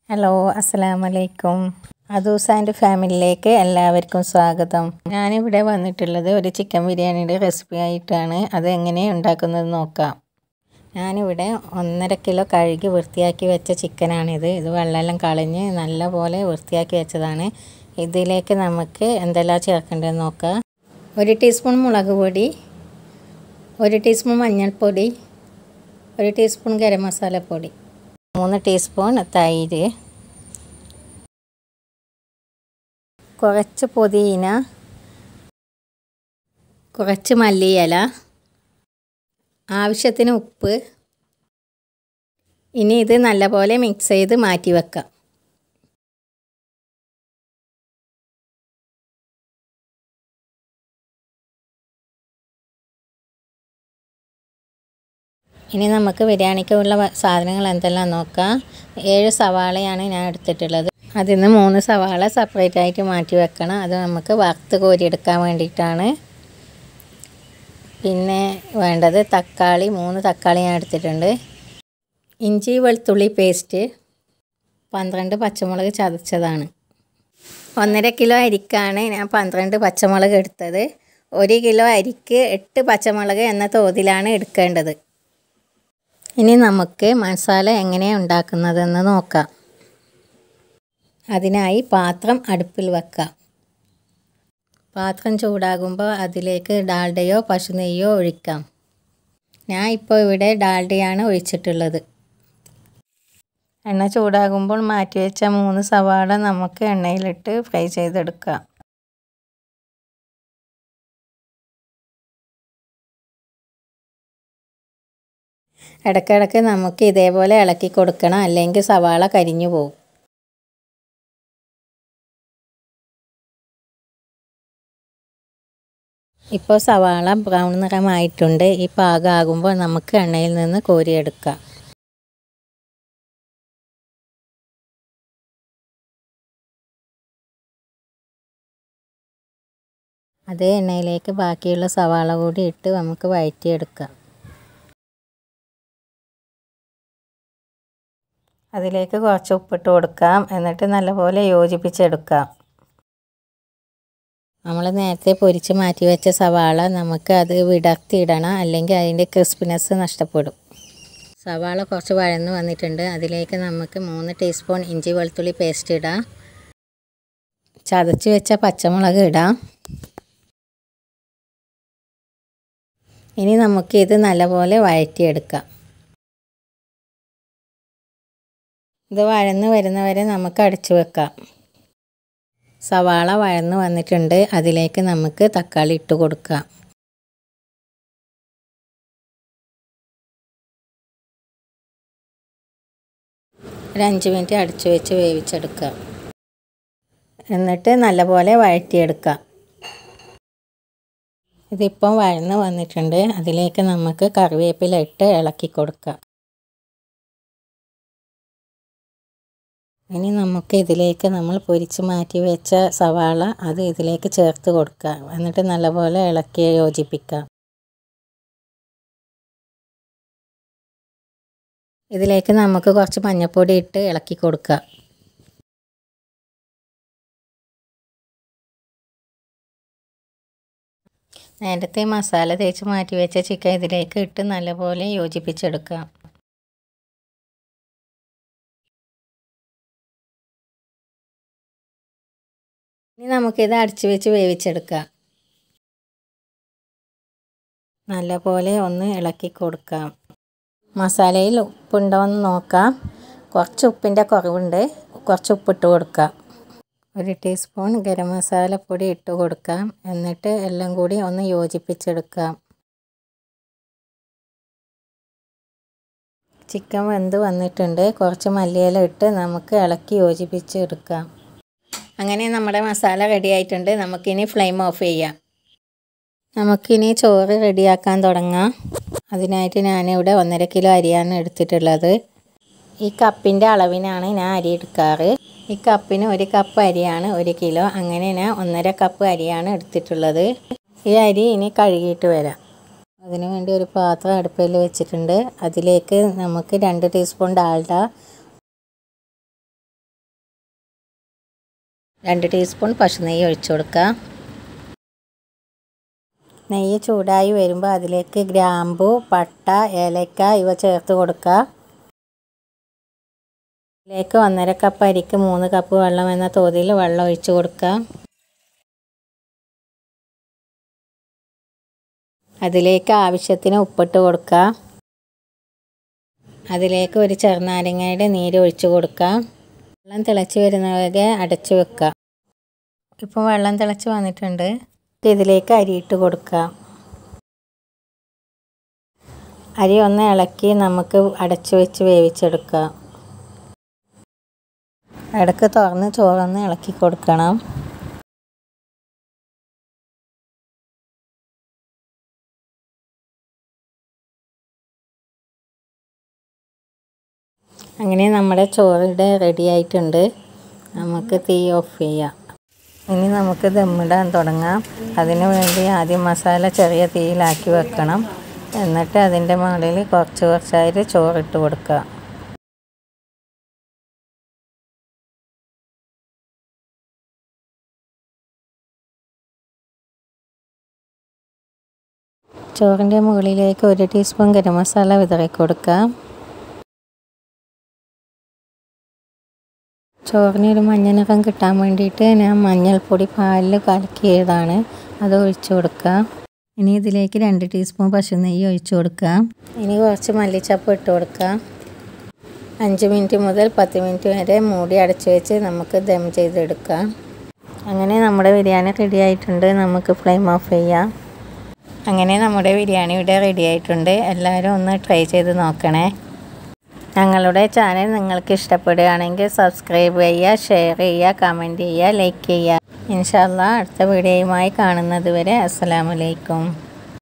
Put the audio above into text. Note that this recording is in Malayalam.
ഹലോ അസ്സലാമു അലൈക്കും അദൂസ് ആൻഡ് ഫാമിലിയിലേക്ക് എല്ലാവർക്കും സ്വാഗതം ഞാനിവിടെ വന്നിട്ടുള്ളത് ഒരു ചിക്കൻ ബിരിയാണിയുടെ റെസിപ്പി ആയിട്ടാണ് അത് എങ്ങനെ ഉണ്ടാക്കുന്നത് നോക്കാം ഞാനിവിടെ ഒന്നര കിലോ കഴുകി വൃത്തിയാക്കി വെച്ച ചിക്കനാണിത് ഇത് വെള്ളമെല്ലാം കളഞ്ഞ് നല്ല പോലെ വൃത്തിയാക്കി വെച്ചതാണ് ഇതിലേക്ക് നമുക്ക് എന്തെല്ലാം ചേർക്കേണ്ടതെന്ന് നോക്കാം ഒരു ടീസ്പൂൺ മുളക് പൊടി ഒരു ടീസ്പൂൺ മഞ്ഞൾപ്പൊടി ഒരു ടീസ്പൂൺ ഗരം മസാലപ്പൊടി മൂന്ന് ടീസ്പൂൺ തൈര് കുറച്ച് പുതിന കുറച്ച് മല്ലിയില ആവശ്യത്തിന് ഉപ്പ് ഇനി ഇത് നല്ലപോലെ മിക്സ് ചെയ്ത് മാറ്റി വെക്കാം ഇനി നമുക്ക് ബിരിയാണിക്കുള്ള സാധനങ്ങൾ എന്തെല്ലാം നോക്കാം ഏഴ് സവാളയാണ് ഞാൻ എടുത്തിട്ടുള്ളത് അതിൽ നിന്ന് മൂന്ന് സവാള സെപ്പറേറ്റ് ആയിട്ട് മാറ്റി വെക്കണം അത് നമുക്ക് വറുത്ത് കോരിയെടുക്കാൻ വേണ്ടിയിട്ടാണ് പിന്നെ വേണ്ടത് തക്കാളി മൂന്ന് തക്കാളി ഞാൻ എടുത്തിട്ടുണ്ട് ഇഞ്ചി വെളുത്തുള്ളി പേസ്റ്റ് പന്ത്രണ്ട് പച്ചമുളക് ചതച്ചതാണ് ഒന്നര കിലോ അരിക്കാണ് ഞാൻ പന്ത്രണ്ട് പച്ചമുളക് എടുത്തത് ഒരു കിലോ അരിക്ക് എട്ട് പച്ചമുളക് എന്ന തോതിലാണ് എടുക്കേണ്ടത് ഇനി നമുക്ക് മസാല എങ്ങനെയാണ് ഉണ്ടാക്കുന്നതെന്ന് നോക്കാം അതിനായി പാത്രം അടുപ്പിൽ വെക്കാം പാത്രം ചൂടാകുമ്പോൾ അതിലേക്ക് ഡാൽഡയോ പശുനെയ്യോ ഒഴിക്കാം ഞാൻ ഇപ്പോൾ ഇവിടെ ഡാൽഡയാണ് ഒഴിച്ചിട്ടുള്ളത് എണ്ണ ചൂടാകുമ്പോൾ മാറ്റി വെച്ച മൂന്ന് സവാള നമുക്ക് എണ്ണയിലിട്ട് ഫ്രൈ ചെയ്തെടുക്കാം ഇടയ്ക്കിടയ്ക്ക് നമുക്ക് ഇതേപോലെ ഇളക്കി കൊടുക്കണം അല്ലെങ്കിൽ സവാള കരിഞ്ഞു പോകും ഇപ്പോൾ സവാള ബ്രൗൺ നിറമായിട്ടുണ്ട് ഈ പാകമാകുമ്പോൾ നമുക്ക് എണ്ണയിൽ നിന്ന് കോരിയെടുക്കാം അതേ എണ്ണയിലേക്ക് ബാക്കിയുള്ള സവാള കൂടി ഇട്ട് നമുക്ക് വഴറ്റിയെടുക്കാം അതിലേക്ക് കുറച്ച് ഉപ്പിട്ട് കൊടുക്കാം എന്നിട്ട് നല്ലപോലെ യോജിപ്പിച്ചെടുക്കാം നമ്മൾ നേരത്തെ പൊരിച്ച് മാറ്റി വെച്ച സവാള നമുക്ക് അത് വിടർത്തിയിടണം അല്ലെങ്കിൽ അതിൻ്റെ ക്രിസ്പിനെസ് നഷ്ടപ്പെടും സവാള കുറച്ച് വഴന്ന് വന്നിട്ടുണ്ട് അതിലേക്ക് നമുക്ക് മൂന്ന് ടീസ്പൂൺ ഇഞ്ചി വെളുത്തുള്ളി പേസ്റ്റ് ഇടാം ചതച്ച് വെച്ച പച്ചമുളക് ഇടാം ഇനി നമുക്ക് ഇത് നല്ലപോലെ വഴറ്റിയെടുക്കാം ഇത് വഴന്ന് വരുന്നവരെ നമുക്ക് അടച്ചു വെക്കാം സവാള വഴന്ന് വന്നിട്ടുണ്ട് അതിലേക്ക് നമുക്ക് തക്കാളി ഇട്ട് കൊടുക്കാം ഒരു അഞ്ച് മിനിറ്റ് അടച്ചു വെച്ച് വേവിച്ചെടുക്കാം എന്നിട്ട് നല്ലപോലെ വഴറ്റിയെടുക്കാം ഇതിപ്പം വഴന്ന് വന്നിട്ടുണ്ട് അതിലേക്ക് നമുക്ക് കറിവേപ്പില ഇട്ട് ഇളക്കി കൊടുക്കാം ഇനി നമുക്ക് ഇതിലേക്ക് നമ്മൾ പൊരിച്ച് മാറ്റി വെച്ച സവാള അത് ഇതിലേക്ക് ചേർത്ത് കൊടുക്കാം എന്നിട്ട് നല്ലപോലെ ഇളക്കി യോജിപ്പിക്കാം ഇതിലേക്ക് നമുക്ക് കുറച്ച് മഞ്ഞൾപ്പൊടി ഇട്ട് ഇളക്കി കൊടുക്കാം നേരത്തെ മസാല തേച്ച് മാറ്റി വെച്ച ചിക്കൻ ഇതിലേക്ക് ഇട്ട് നല്ലപോലെ യോജിപ്പിച്ചെടുക്കാം ഇനി നമുക്കിത് അടച്ചു വെച്ച് വേവിച്ചെടുക്കാം നല്ലപോലെ ഒന്ന് ഇളക്കി കൊടുക്കാം മസാലയിൽ ഉപ്പുണ്ടോ എന്ന് നോക്കാം കുറച്ച് ഉപ്പിൻ്റെ കുറവുണ്ട് കുറച്ച് ഉപ്പിട്ട് കൊടുക്കാം ഒരു ടീസ്പൂൺ ഗരം മസാലപ്പൊടി ഇട്ട് കൊടുക്കാം എന്നിട്ട് എല്ലാം കൂടി ഒന്ന് യോജിപ്പിച്ചെടുക്കാം ചിക്കൻ വെന്ത് വന്നിട്ടുണ്ട് കുറച്ച് മല്ലിയില ഇട്ട് നമുക്ക് ഇളക്കി യോജിപ്പിച്ചെടുക്കാം അങ്ങനെ നമ്മുടെ മസാല റെഡി ആയിട്ടുണ്ട് നമുക്കിനി ഫ്ലെയിം ഓഫ് ചെയ്യാം നമുക്കിനി ചോറ് റെഡിയാക്കാൻ തുടങ്ങാം അതിനായിട്ട് ഞാനിവിടെ ഒന്നര കിലോ അരിയാണ് എടുത്തിട്ടുള്ളത് ഈ കപ്പിൻ്റെ അളവിനാണ് ഞാൻ അരി എടുക്കാറ് ഈ കപ്പിന് ഒരു കപ്പ് അരിയാണ് ഒരു കിലോ അങ്ങനെ ഞാൻ ഒന്നര കപ്പ് അരിയാണ് എടുത്തിട്ടുള്ളത് ഈ അരി ഇനി കഴുകിയിട്ട് വരാം അതിനു വേണ്ടി ഒരു പാത്രം അടുപ്പിൽ വെച്ചിട്ടുണ്ട് അതിലേക്ക് നമുക്ക് രണ്ട് ടീസ്പൂൺ ഡാൽഡ രണ്ട് ടീസ്പൂൺ പശുനെയ്യ് ഒഴിച്ചു കൊടുക്കുക നെയ്യ് ചൂടായി വരുമ്പോൾ അതിലേക്ക് ഗ്രാമ്പു പട്ട ഏലക്ക ഇവ ചേർത്ത് കൊടുക്കുക ഇതിലേക്ക് ഒന്നര കപ്പ് അരിക്ക് മൂന്ന് കപ്പ് വെള്ളം എന്ന തോതിൽ വെള്ളം ഒഴിച്ച് കൊടുക്കുക അതിലേക്ക് ആവശ്യത്തിന് ഉപ്പിട്ട് കൊടുക്കുക അതിലേക്ക് ഒരു ചെറുനാരങ്ങയുടെ നീര് ഒഴിച്ച് കൊടുക്കുക വെള്ളം തിളച്ച് വരുന്നവരെ അടച്ചു വെക്കുക ഇപ്പോൾ വെള്ളം തിളച്ച് വന്നിട്ടുണ്ട് ഇതിലേക്ക് അരിയിട്ട് കൊടുക്കുക അരി ഒന്ന് ഇളക്കി നമുക്ക് അടച്ചു വെച്ച് വേവിച്ചെടുക്കുക ഇടയ്ക്ക് തുറന്ന് ചോറൊന്ന് ഇളക്കി കൊടുക്കണം അങ്ങനെ നമ്മുടെ ചോറിടെ റെഡി ആയിട്ടുണ്ട് നമുക്ക് തീ ഓഫ് ചെയ്യാം ഇനി നമുക്ക് ദമ്മിടാൻ തുടങ്ങാം അതിനു വേണ്ടി ആദ്യം മസാല ചെറിയ തീയിലാക്കി വെക്കണം എന്നിട്ട് അതിൻ്റെ മുകളിൽ കുറച്ച് കുറച്ചായിട്ട് ചോറിട്ട് കൊടുക്കുക ചോറിൻ്റെ മുകളിലേക്ക് ഒരു ടീസ്പൂൺ ഗരം മസാല വിതറി കൊടുക്കാം ചോറിന് ഒരു മഞ്ഞ നിറം കിട്ടാൻ വേണ്ടിയിട്ട് ഞാൻ മഞ്ഞൾപ്പൊടി പാലിൽ കലക്കിയതാണ് അത് ഒഴിച്ചു കൊടുക്കുക ഇനി ഇതിലേക്ക് രണ്ട് ടീസ്പൂൺ പശു നെയ്യ് ഒഴിച്ചു കൊടുക്കുക ഇനി കുറച്ച് മല്ലിച്ചപ്പ് ഇട്ട് കൊടുക്കുക അഞ്ച് മിനിറ്റ് മുതൽ പത്ത് മിനിറ്റ് വരെ മൂടി അടച്ചു വെച്ച് നമുക്ക് ദം ചെയ്തെടുക്കാം അങ്ങനെ നമ്മുടെ ബിരിയാണി റെഡി ആയിട്ടുണ്ട് നമുക്ക് ഫ്ലെയിം ഓഫ് ചെയ്യാം അങ്ങനെ നമ്മുടെ ബിരിയാണി ഇവിടെ റെഡി ആയിട്ടുണ്ട് എല്ലാവരും ഒന്ന് ട്രൈ ചെയ്ത് നോക്കണേ ഞങ്ങളുടെ ചാനൽ നിങ്ങൾക്ക് ഇഷ്ടപ്പെടുകയാണെങ്കിൽ സബ്സ്ക്രൈബ് ചെയ്യുക ഷെയർ ചെയ്യുക കമൻറ്റ് ചെയ്യുക ലൈക്ക് ചെയ്യുക ഇൻഷാല്ല അടുത്ത വീഡിയോയുമായി കാണുന്നത് വരെ അസ്സലാമലൈക്കും